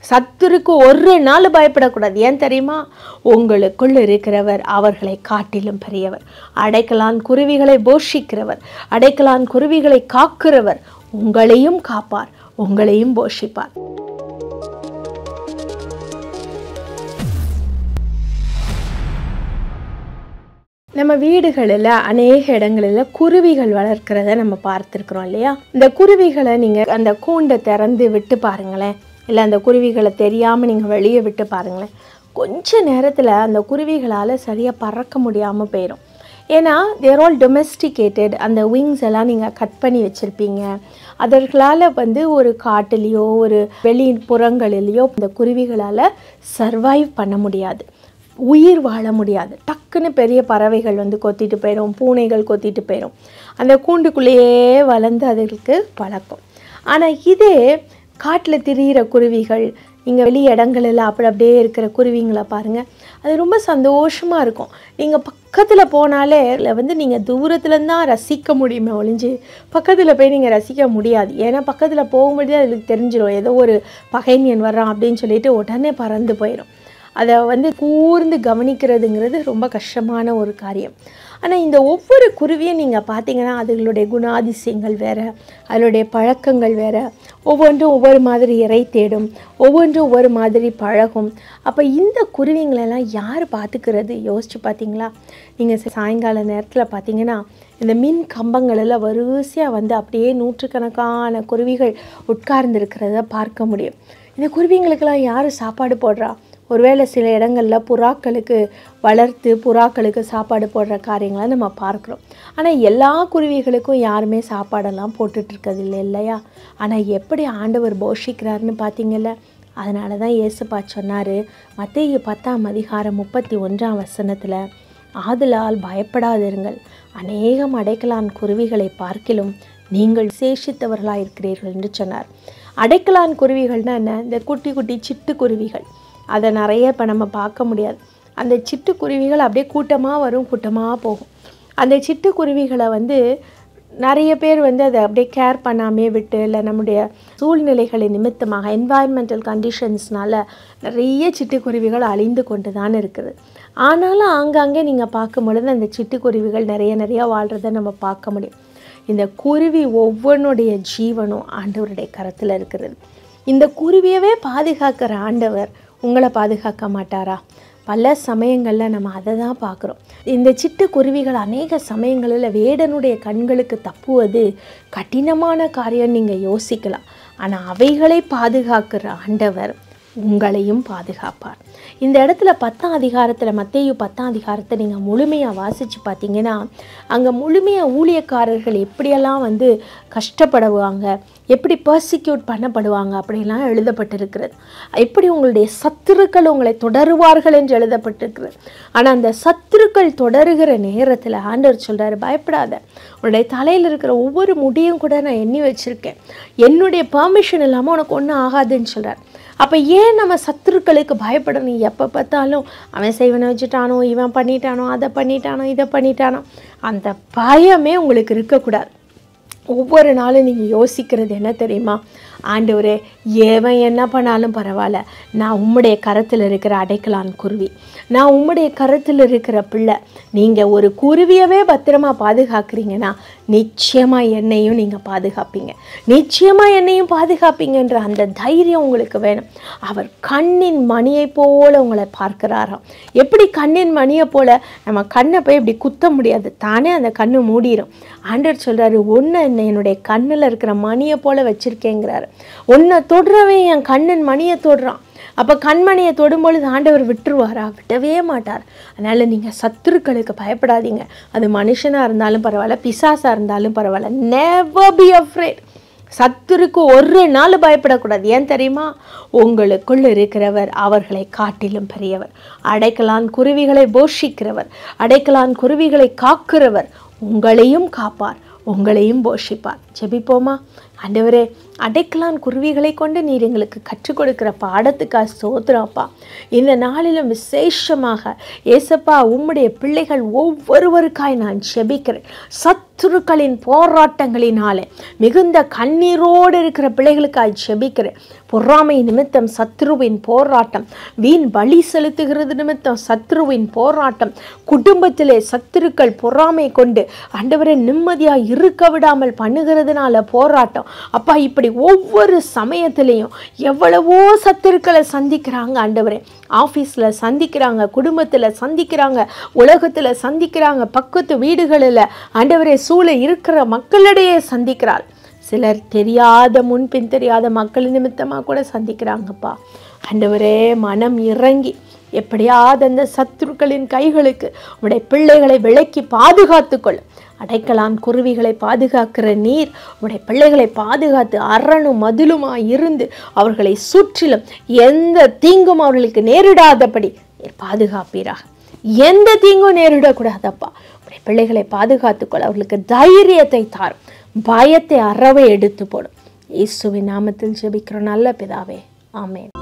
சத்துருக்கு ஒரு நாள் பயப்படக்கூடாது ஏன் தெரியுமா உங்களுக்குள் இருக்கிறவர் அவர்களை காட்டிலும் பெரியவர் அடைக்கலான் குருவிகளை போஷிக்கிறவர் அடைக்கலான் குருவிகளை காக்கிறவர் உங்களையும் காப்பார் உங்களையும் போஷிப்பார் நம்ம வீடுகளில் அநேக இடங்களில் குருவிகள் வளர்க்கிறத நம்ம பார்த்துருக்குறோம் இல்லையா இந்த குருவிகளை நீங்கள் அந்த கூண்டை திறந்து விட்டு பாருங்களேன் இல்லை அந்த குருவிகளை தெரியாமல் நீங்கள் வெளியே விட்டு பாருங்களேன் கொஞ்ச நேரத்தில் அந்த குருவிகளால் சரியாக பறக்க முடியாமல் போயிடும் ஏன்னா தேர் ஆல் டொமெஸ்டிகேட்டட் அந்த விங்ஸ் எல்லாம் நீங்கள் கட் பண்ணி வச்சுருப்பீங்க அதர்களால் வந்து ஒரு காட்டுலேயோ ஒரு வெளி புறங்களிலேயோ இந்த குருவிகளால் சர்வைவ் பண்ண முடியாது உயிர் வாழ முடியாது டக்குன்னு பெரிய பறவைகள் வந்து கொத்திட்டு போயிடும் பூனைகள் கொத்திட்டு போயிடும் அந்த கூண்டுக்குள்ளேயே வளர்ந்து அதுகளுக்கு பழக்கம் ஆனால் இதே காட்டில் திரியிற குருவிகள் இங்கே வெளி இடங்களில் அப்படி அப்படியே இருக்கிற குருவிங்களை பாருங்கள் அது ரொம்ப சந்தோஷமாக இருக்கும் நீங்கள் பக்கத்தில் போனாலே அதில் வந்து நீங்கள் தூரத்துலேருந்து தான் ரசிக்க முடியுமே ஒழிஞ்சு பக்கத்தில் போய் நீங்கள் ரசிக்க முடியாது ஏன்னா பக்கத்தில் போக முடியாது அதுக்கு தெரிஞ்சிடும் ஏதோ ஒரு பகைஞன் வர்றான் அப்படின்னு சொல்லிட்டு உடனே பறந்து போயிடும் அதை வந்து கூர்ந்து கவனிக்கிறதுங்கிறது ரொம்ப கஷ்டமான ஒரு காரியம் ஆனால் இந்த ஒவ்வொரு குருவியும் நீங்கள் பார்த்தீங்கன்னா அதுகளுடைய குணாதிசயங்கள் வேறு அதனுடைய பழக்கங்கள் வேறு ஒவ்வொன்றும் ஒவ்வொரு மாதிரி இறை தேடும் ஒவ்வொன்றும் ஒவ்வொரு மாதிரி பழகும் அப்போ இந்த குருவிங்களெல்லாம் யார் பார்த்துக்கிறது யோசிச்சு பார்த்தீங்களா நீங்கள் சாயங்கால நேரத்தில் பார்த்தீங்கன்னா இந்த மின் கம்பங்களெல்லாம் வரிசையாக வந்து அப்படியே நூற்றுக்கணக்கான குருவிகள் உட்கார்ந்துருக்கிறத பார்க்க முடியும் இந்த குருவிங்களுக்கெல்லாம் யார் சாப்பாடு போடுறா ஒருவேளை சில இடங்களில் புறாக்களுக்கு வளர்த்து புறாக்களுக்கு சாப்பாடு போடுற காரியங்களை நம்ம பார்க்குறோம் ஆனால் எல்லா குருவிகளுக்கும் யாருமே சாப்பாடெல்லாம் போட்டுட்டு இருக்கிறது இல்லை இல்லையா ஆனால் எப்படி ஆண்டவர் போஷிக்கிறாருன்னு பார்த்தீங்கல்ல அதனால தான் இயேசுப்பா சொன்னார் மத்திய பத்தாம் அதிகாரம் முப்பத்தி ஒன்றாம் வசனத்தில் ஆதலால் பயப்படாதிருங்கள் அநேகம் அடைக்கலான் குருவிகளை பார்க்கிலும் நீங்கள் சேஷித்தவர்களாக இருக்கிறீர்கள் என்று சொன்னார் அடைக்கலான் குருவிகள்னா என்ன இந்த குட்டி குட்டி சிட்டுக்குருவிகள் அதை நிறைய இப்போ நம்ம பார்க்க முடியாது அந்த சிட்டுக்குருவிகள் அப்படியே கூட்டமாக வரும் கூட்டமாக போகும் அந்த சிட்டுக்குருவிகளை வந்து நிறைய பேர் வந்து அதை அப்படியே கேர் பண்ணாமே விட்டு இல்லை நம்முடைய சூழ்நிலைகளை நிமித்தமாக என்வாயன்மெண்டல் கண்டிஷன்ஸ்னால நிறைய சிட்டுக்குருவிகள் அழிந்து கொண்டு தான் இருக்குது ஆனாலும் ஆங்காங்கே நீங்கள் பார்க்கும் பொழுது அந்த சிட்டுக்குருவிகள் நிறைய நிறைய வாழ்கிறத நம்ம பார்க்க முடியும் இந்த குருவி ஒவ்வொன்றுடைய ஜீவனும் ஆண்டவருடைய கரத்தில் இருக்கிறது இந்த குருவியவே பாதுகாக்கிற ஆண்டவர் உங்களை பாதுகாக்க மாட்டாரா பல சமயங்களில் நம்ம அதை தான் பார்க்குறோம் இந்த சிட்டுக்குருவிகள் அநேக சமயங்களில் வேடனுடைய கண்களுக்கு தப்புவது கடினமான காரியம் நீங்கள் யோசிக்கலாம் ஆனால் அவைகளை பாதுகாக்கிற ஆண்டவர் உங்களையும் பாதுகாப்பார் இந்த இடத்துல பத்தாம் அதிகாரத்தில் மத்தேயு பத்தாம் அதிகாரத்தை நீங்கள் முழுமையாக வாசித்து பார்த்தீங்கன்னா அங்கே முழுமையாக ஊழியக்காரர்கள் எப்படியெல்லாம் வந்து கஷ்டப்படுவாங்க எப்படி பர்சிக்யூட் பண்ணப்படுவாங்க அப்படிலாம் எழுதப்பட்டிருக்கிறது எப்படி உங்களுடைய சத்துருக்கள் உங்களை தொடருவார்கள் என்று எழுதப்பட்டிருக்கிறது ஆனால் அந்த சத்துருக்கள் தொடருகிற நேரத்தில் ஆண்டவர் சொல்கிறாரு பயப்படாத உன்னுடைய தலையில் இருக்கிற ஒவ்வொரு முடியும் கூட நான் எண்ணி வச்சுருக்கேன் என்னுடைய பெர்மிஷன் இல்லாமல் உனக்கு ஒன்றும் ஆகாதுன்னு சொல்கிறார் அப்போ ஏன் நம்ம சத்துருக்களுக்கு பயப்படணும் எப்போ பார்த்தாலும் அவன் செய்வனை வச்சுட்டானோ இவன் பண்ணிட்டானோ அதை பண்ணிட்டானோ இதை பண்ணிட்டானோ அந்த பயமே உங்களுக்கு இருக்கக்கூடாது ஒவ்வொரு நாளும் நீங்கள் யோசிக்கிறது என்ன தெரியுமா ஆண்டவரே எவன் என்ன பண்ணாலும் பரவாயில்ல நான் உம்முடைய கரத்தில் இருக்கிற அடைக்கலான் குருவி நான் உம்முடைய கரத்தில் இருக்கிற பிள்ளை நீங்கள் ஒரு குருவியவே பத்திரமா பாதுகாக்கிறீங்கன்னா நிச்சயமாக என்னையும் நீங்கள் பாதுகாப்பீங்க நிச்சயமாக என்னையும் பாதுகாப்பீங்கன்ற அந்த தைரியம் உங்களுக்கு வேணும் அவர் கண்ணின் மணியை போல உங்களை பார்க்கிறாராம் எப்படி கண்ணின் மணியை போல நம்ம கண்ணை போய் இப்படி குத்த முடியாது தானே அந்த கண்ணு மூடிடும் ஆண்டவர் சொல்கிறாரு ஒன்று என்ன என்னுடைய கண்ணில் இருக்கிற மணியை போல வச்சுருக்கேங்கிறாரு உன்னை தொடுறவன் என் கண்ணின் மணியை தொடுறான் அப்போ கண்மணியை தொடும்பொழுது ஆண்டவர் விட்டுருவாரா விடவே மாட்டார் அதனால் நீங்கள் சத்துருக்களுக்கு பயப்படாதீங்க அது மனுஷனாக இருந்தாலும் பரவாயில்ல பிசாசாக இருந்தாலும் பரவாயில்ல நெவர் பி afraid சத்துருக்கு ஒரு நாள் பயப்படக்கூடாது ஏன் தெரியுமா உங்களுக்குள் இருக்கிறவர் அவர்களை காட்டிலும் பெரியவர் அடைக்கலான் குருவிகளை போஷிக்கிறவர் அடைக்கலான் குருவிகளை காக்கிறவர் உங்களையும் காப்பார் உங்களையும் போஷிப்பார் ஜெபிப்போமா ஆண்டவரே அடைக்கலான் குருவிகளை கொண்டு நீர் எங்களுக்கு கற்றுக் கொடுக்கிற பாடத்துக்காக சோதரப்பா இந்த நாளிலும் விசேஷமாக ஏசப்பா உம்முடைய பிள்ளைகள் ஒவ்வொருவருக்காய் நான் ஜெபிக்கிறேன் சத்துருக்களின் போராட்டங்களினாலே மிகுந்த கண்ணீரோடு இருக்கிற பிள்ளைகளுக்காய் ஜெபிக்கிறேன் பொறாமை நிமித்தம் சத்ருவின் போராட்டம் வீண் பலி செலுத்துகிறது நிமித்தம் சத்ருவின் போராட்டம் குடும்பத்திலே சத்துருக்கள் பொறாமை கொண்டு ஆண்டவரை நிம்மதியாக இருக்க விடாமல் பண்ணுகிறதுனால போராட்டம் அப்பா இப்படி ஒவ்வொரு சமயத்திலையும் எவ்வளவோ சத்துருக்களை சந்திக்கிறாங்க ஆண்டவரே ஆஃபீஸில் சந்திக்கிறாங்க குடும்பத்தில் சந்திக்கிறாங்க உலகத்தில் சந்திக்கிறாங்க பக்கத்து வீடுகளில் ஆண்டவரே சூழ இருக்கிற மக்களிடையே சந்திக்கிறாள் சிலர் தெரியாத முன்பின் தெரியாத மக்கள் நிமித்தமாக கூட சந்திக்கிறாங்கப்பா ஆண்டவரே மனம் இறங்கி எப்படியாவது அந்த சத்துருக்களின் கைகளுக்கு உடைய பிள்ளைகளை விலக்கி பாதுகாத்துக்கொள் அடைக்கலான் குருவிகளை பாதுகாக்கிற நீர் உடைய பிள்ளைகளை பாதுகாத்து அரணும் மதிலுமாய் இருந்து அவர்களை சுற்றிலும் எந்த தீங்கும் அவர்களுக்கு நேரிடாதபடி நீர் பாதுகாப்பீராக எந்த தீங்கும் நேரிடக்கூடாதப்பா உடைய பிள்ளைகளை பாதுகாத்துக்கொள் அவர்களுக்கு தைரியத்தை தாரும் பயத்தை அறவே எடுத்து போடும் இயேசுவின் நாமத்தில் ஜெபிக்கிற நல்ல பிதாவே ஆமென்